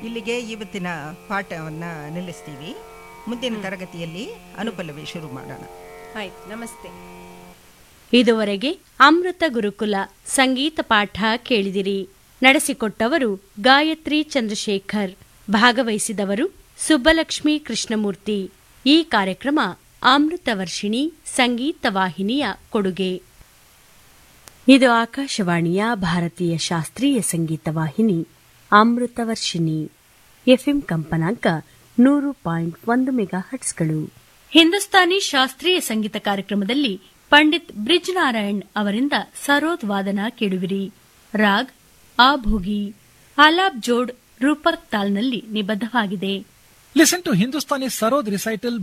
ಇಲ್ಲಿಗೆ ಇವತ್ತಿನ ಪಾಠವನ್ನ ನಿಲ್ಲಿಸ್ತೀವಿ ಮುಂದಿನ ತರಗತಿಯಲ್ಲಿ ಅನುಪಲ್ಲವಿ ಶುರು ಮಾಡೋಣ ಆಯ್ತು ನಮಸ್ತೆ ಇದುವರೆಗೆ ಅಮೃತ ಗುರುಕುಲ ಸಂಗೀತ ಪಾಠ ಕೇಳಿದಿರಿ ನಡೆಸಿಕೊಟ್ಟವರು ಗಾಯತ್ರಿ ಚಂದ್ರಶೇಖರ್ ಭಾಗವಹಿಸಿದವರು ಸುಬ್ಬಲಕ್ಷ್ಮಿ ಕೃಷ್ಣಮೂರ್ತಿ ಈ ಕಾರ್ಯಕ್ರಮ ಅಮೃತ ವರ್ಷಿಣಿ ಸಂಗೀತ ವಾಹಿನಿಯ ಕೊಡುಗೆ ಇದು ಆಕಾಶವಾಣಿಯ ಭಾರತೀಯ ಶಾಸ್ತ್ರೀಯ ಸಂಗೀತ ವಾಹಿನಿ ಅಮೃತ ವರ್ಷಿಣಿ ಎಫ್ಎಂ ಕಂಪನಾಂಕ ನೂರು ಪಾಯಿಂಟ್ ಒಂದು ಮೆಗಾ ಹಟ್ಸ್ಗಳು ಹಿಂದೂಸ್ತಾನಿ ಶಾಸ್ತ್ರೀಯ ಸಂಗೀತ ಕಾರ್ಯಕ್ರಮದಲ್ಲಿ ಪಂಡಿತ್ ಬ್ರಿಜ್ ನಾರಾಯಣ್ ಅವರಿಂದ ಸರೋದ್ ವಾದನ ಕೇಳುವಿರಿ raag ಆಭೋಗಿ ಆಲಾಬ್ ಜೋಡ್ ರೂಪಕ್ ತಾಲ್ನಲ್ಲಿ ನಿಬದ್ಧವಾಗಿದೆ Listen to Hindustani Sarod recital